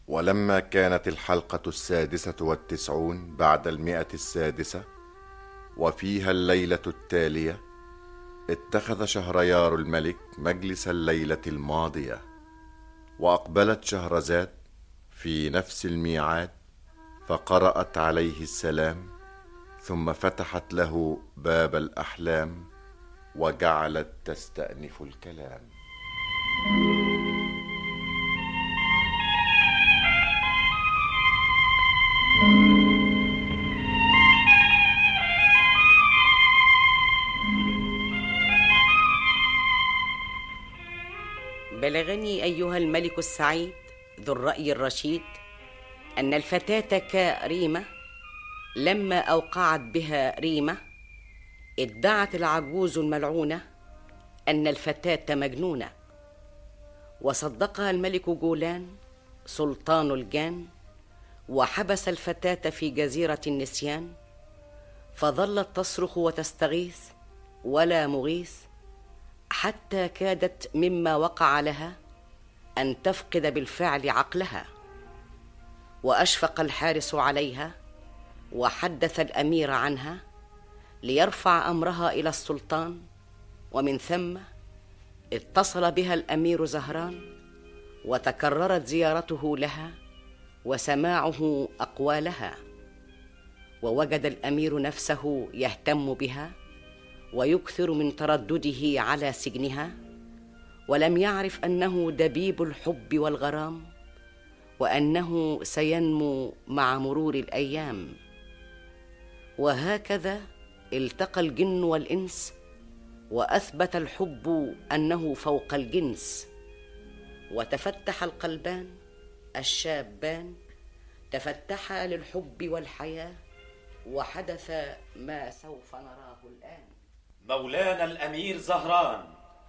ولما كانت الحلقة السادسة والتسعون بعد المئة السادسة وفيها الليلة التالية اتخذ شهريار الملك مجلس الليلة الماضية وأقبلت شهرزاد في نفس الميعاد فقرأت عليه السلام ثم فتحت له باب الأحلام وجعلت تستأنف الكلام بلغني ايها الملك السعيد ذو الراي الرشيد ان الفتاه كريمه لما اوقعت بها ريمه ادعت العجوز الملعونه ان الفتاه مجنونه وصدقها الملك جولان سلطان الجان وحبس الفتاه في جزيره النسيان فظلت تصرخ وتستغيث ولا مغيث حتى كادت مما وقع لها ان تفقد بالفعل عقلها واشفق الحارس عليها وحدث الامير عنها ليرفع امرها الى السلطان ومن ثم اتصل بها الامير زهران وتكررت زيارته لها وسماعه اقوالها ووجد الامير نفسه يهتم بها ويكثر من تردده على سجنها ولم يعرف انه دبيب الحب والغرام وانه سينمو مع مرور الايام وهكذا التقى الجن والانس واثبت الحب انه فوق الجنس وتفتح القلبان الشابان تفتحا للحب والحياه وحدث ما سوف نراه الان مولانا الأمير زهران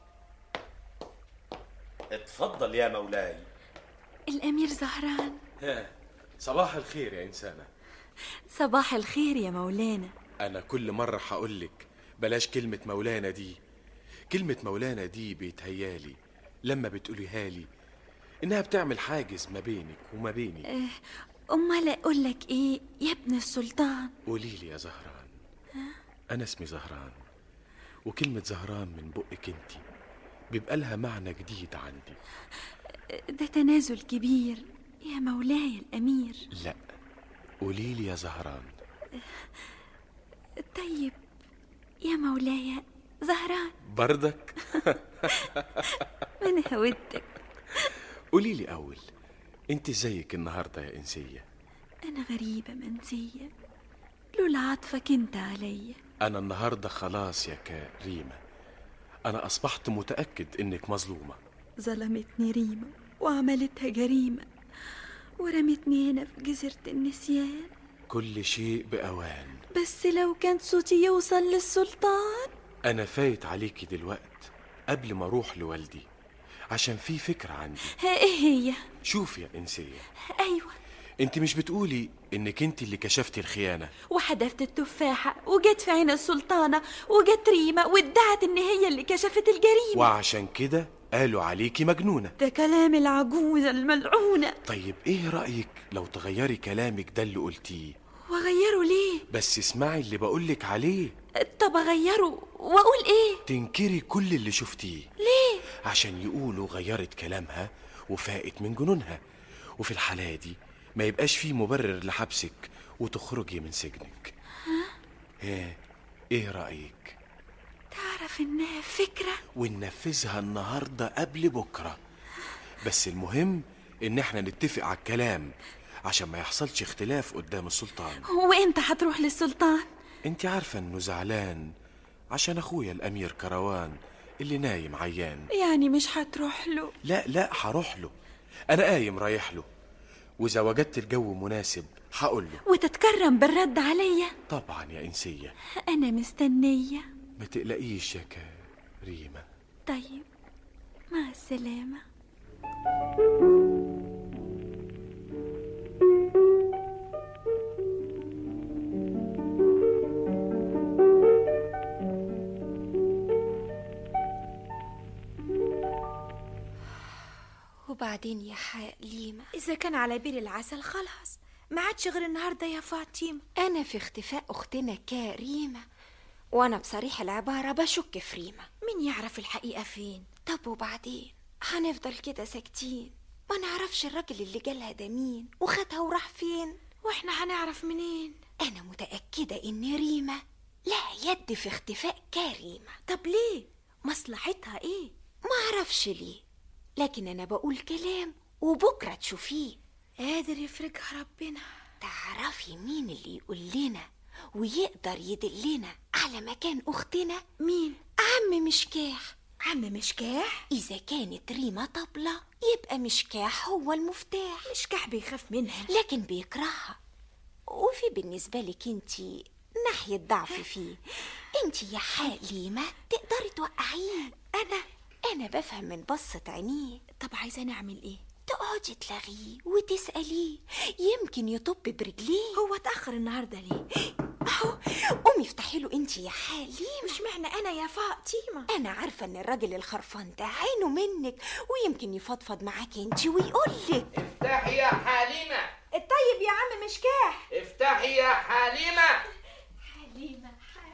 اتفضل يا مولاي الأمير زهران ها صباح الخير يا إنسانة صباح الخير يا مولانا أنا كل مرة هقولك بلاش كلمة مولانا دي كلمة مولانا دي بيتهيالي لما بتقوليها لي إنها بتعمل حاجز ما بينك وما بيني أه، أمال أقول لك إيه يا ابن السلطان قولي لي يا زهران أنا اسمي زهران وكلمة زهران من بقك انتي بيبقى لها معنى جديد عندي ده تنازل كبير يا مولاي الأمير لا قولي لي يا زهران طيب يا مولاي زهران بردك من هودك قولي لي أول انت زيك النهاردة يا إنسية أنا غريبة منسية لولا عطفك أنت عليا أنا النهاردة خلاص يا كريمة أنا أصبحت متأكد إنك مظلومة ظلمتني ريمة وعملتها جريمة ورمتني هنا في جزيرة النسيان كل شيء بأوان بس لو كان صوتي يوصل للسلطان أنا فايت عليكي دلوقت قبل ما أروح لوالدي عشان في فكرة عندي ايه هي شوفي يا إنسية ايوه انت مش بتقولي انك انت اللي كشفتي الخيانة وحدفت التفاحة وجت في عين السلطانة وجت ريمة وادعت ان هي اللي كشفت الجريمة وعشان كده قالوا عليكي مجنونة ده كلام العجوزة الملعونة طيب ايه رأيك لو تغيري كلامك ده اللي قلتيه واغيره ليه بس اسمعي اللي بقولك عليه طب اغيره واقول ايه تنكري كل اللي شفتيه ليه عشان يقولوا غيرت كلامها وفاقت من جنونها وفي الحالة دي ما يبقاش فيه مبرر لحبسك وتخرجي من سجنك ها ايه رأيك تعرف انها فكرة وننفذها النهاردة قبل بكرة بس المهم ان احنا نتفق على الكلام عشان ما يحصلش اختلاف قدام السلطان وامتى هتروح للسلطان انت عارفة انه زعلان عشان اخويا الامير كروان اللي نايم عيان يعني مش هتروح له لا لا هروح له انا قايم رايح له واذا وجدت الجو مناسب هقول له وتتكرم بالرد عليا طبعا يا انسيه انا مستنية ما تقلقيش يا كريمه طيب مع السلامة وبعدين يا حليمة إذا كان على بير العسل خلاص ما عادش غير النهاردة يا فاطمة أنا في اختفاء أختنا كريمة وأنا بصريح العبارة بشك في ريمة مين يعرف الحقيقة فين طب وبعدين هنفضل كده ساكتين ما نعرفش الراجل اللي جالها ده مين وخدها وراح فين واحنا هنعرف منين أنا متأكدة إن ريمة لها يد في اختفاء كريمة طب ليه مصلحتها ايه ما أعرفش ليه لكن أنا بقول كلام وبكرة تشوفيه قادر يفرجها ربنا تعرفي مين اللي يقول لنا ويقدر يدلنا على مكان أختنا مين عم مشكاح عم مشكاح إذا كانت ريمة طبلة يبقى مشكاح هو المفتاح مشكاح بيخاف منها لكن بيكرهها وفي بالنسبة لك انتي ناحية ضعف فيه انتي يا حليمة تقدري توقعيه أنا أنا بفهم من بصة عينيه طب عايزة نعمل ايه تقعدي تلاغيه وتسأليه يمكن يطب برجليه هو اتأخر النهاردة ليه أهو قومي افتحي له انتي يا حليمة مش معنى أنا يا فاطمة أنا عارفة إن الراجل الخرفان ده عينه منك ويمكن يفضفض معاكي انتي ويقولك افتحي يا حليمة الطيب يا عم مشكاح افتحي يا حليمة حليمة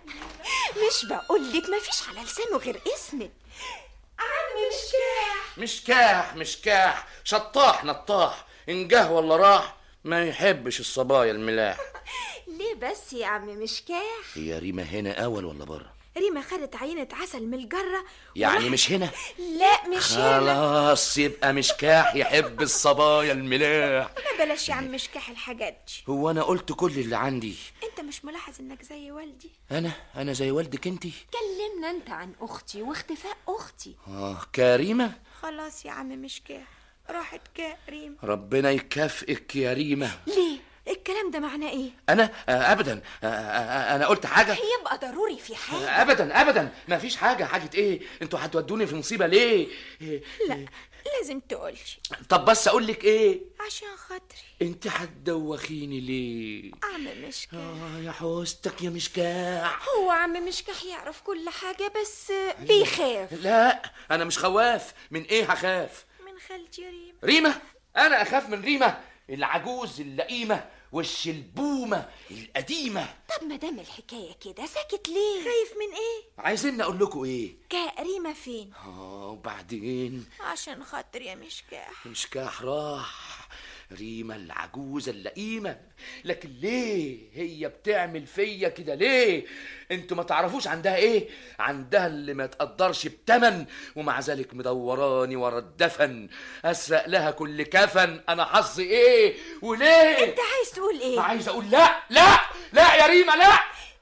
مش بقولك مفيش على لسانه غير اسمك عم مشكاح مشكاح مشكاح شطاح نطاح إن جه ولا راح ما يحبش الصبايا الملاح ليه بس يا عم مشكاح هي ريما هنا أول ولا بره ريما خدت عينة عسل من الجرة يعني وراحت- مش هنا لا مش هنا خلاص يبقى مشكاح يحب الصبايا الملاح ما بلاش يا عم مشكاح الحاجات دي هو أنا قلت كل اللي عندي انت مش ملاحظ انك زي والدي أنا أنا زي والدك أنتي كلمنا انت عن اختي واختفاء اختي آه كريمة خلاص يا عم مشكاح راحت كريم ربنا يكافئك يا ريمة ليه الكلام ده معناه ايه أنا آه أبدا آه آه أنا قلت حاجة يبقى ضروري في حاجه ابدا ابدا ما فيش حاجه حاجه ايه انتوا هتودوني في مصيبه ليه إيه؟ لا لازم تقولش طب بس اقول لك ايه عشان خاطري انت هتدوخيني ليه عم مشكاح اه يا حوستك يا مشكاح هو عم مشكح يعرف كل حاجه بس بيخاف لا انا مش خواف من ايه هخاف من خالتي ريم ريمه انا اخاف من ريمه العجوز اللئيمه وش البومه القديمه طب ما دام الحكايه كده ساكت ليه خايف من ايه عايزين اقول لكم ايه كريمة فين اه وبعدين عشان خاطر يا مشكاح مشكاح راح ريمة العجوزة اللئيمة لكن ليه هي بتعمل فيا كده ليه انتوا ما تعرفوش عندها ايه عندها اللي ما تقدرش بتمن ومع ذلك مدوراني ورا الدفن اسرق لها كل كفن انا حظي ايه وليه انت عايز تقول ايه عايز اقول لا لا لا يا ريمة لا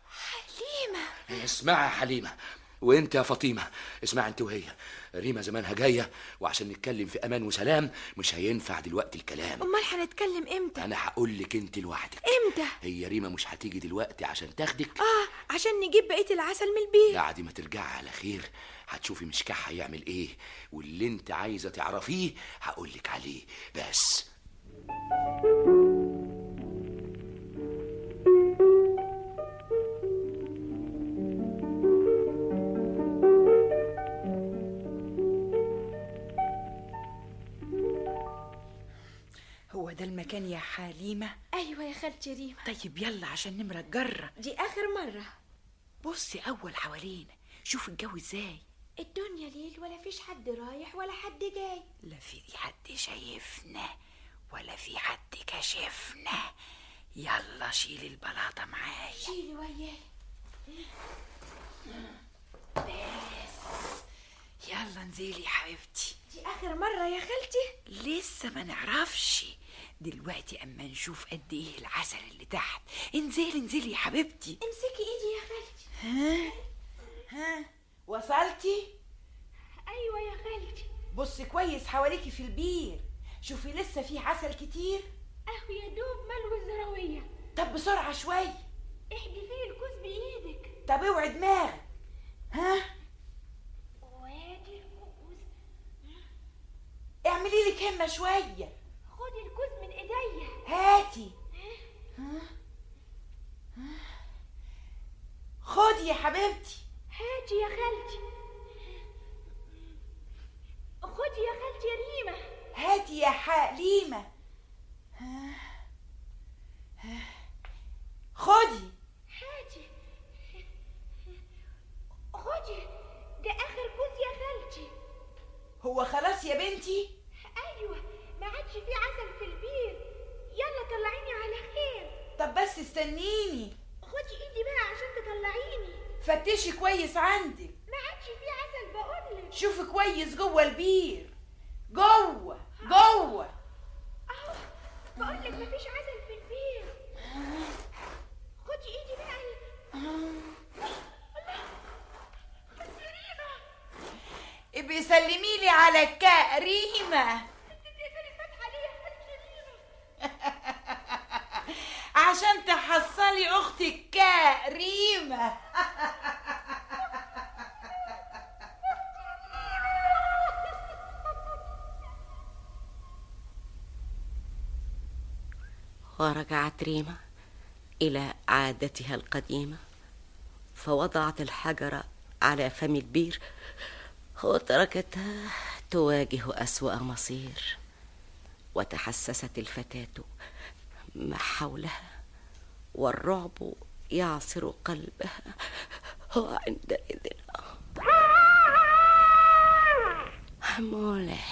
حليمه اسمعي يا حليمة وانت يا فاطمة اسمعي انت وهي ريمة زمانها جاية وعشان نتكلم في امان وسلام مش هينفع دلوقتي الكلام امال هنتكلم امتى انا هقول لك انت لوحدك امتى هي ريمة مش هتيجي دلوقتي عشان تاخدك اه عشان نجيب بقية العسل من البيت بعد ما ترجعي على خير هتشوفي مشكاح هيعمل ايه واللي انت عايزة تعرفيه هقولك عليه بس هو ده المكان يا حليمة ايوه يا خالتي ريم طيب يلا عشان نمرة الجرة دي اخر مرة بصي أول حوالينا شوف الجو ازاي الدنيا ليل ولا فيش حد رايح ولا حد جاي لا في حد شايفنا ولا في حد كشفنا يلا شيل البلاطة معايا شيلي وياي يلا انزلي يا حبيبتي دي اخر مرة يا خالتي لسه ما نعرفش دلوقتي اما نشوف قد ايه العسل اللي تحت انزلي انزلي يا حبيبتي امسكي ايدي يا خالتي ها ها وصلتي ايوه يا خالتي بصي كويس حواليكي في البير شوفي لسه في عسل كتير اهو يا دوب ملو الزراوية طب بسرعة شوية احدفي الكوز بايدك طب اوعي دماغك ها وادي الكوز اعملي لك همة شوية خدي الكوز من ايديا هاتي ها؟ ها؟ خدي يا حبيبتي هاتي يا خالتي خدي يا خالتي يا ريمة هاتي يا حليمة ها. ها. خدي حاجة خدي ده آخر كوز يا خالتي هو خلاص يا بنتي أيوة ما عادش في عسل في البير يلا طلعيني على خير طب بس استنيني خدي ايدي بقى عشان تطلعيني فتشي كويس عندك ما عادش في عسل بقولك شوفي كويس جوه البير جوه جوه اهو بقولك مفيش عسل في البير خدي ايدي بقى ابقي سلمي لي على كريمة عشان تحصلي اختك كريمة ورجعت ريما إلى عادتها القديمة فوضعت الحجر على فم البير وتركتها تواجه أسوأ مصير وتحسست الفتاة ما حولها والرعب يعصر قلبها وعندئذ مولاي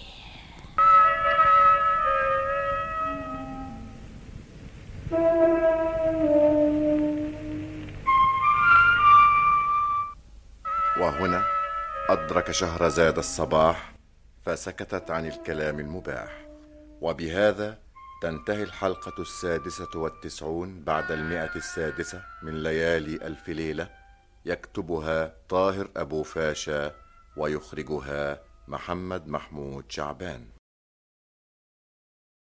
وهنا أدرك شهرزاد الصباح فسكتت عن الكلام المباح وبهذا تنتهي الحلقة السادسة والتسعون بعد المئة السادسة من ليالي ألف ليلة يكتبها طاهر أبو فاشا ويخرجها محمد محمود شعبان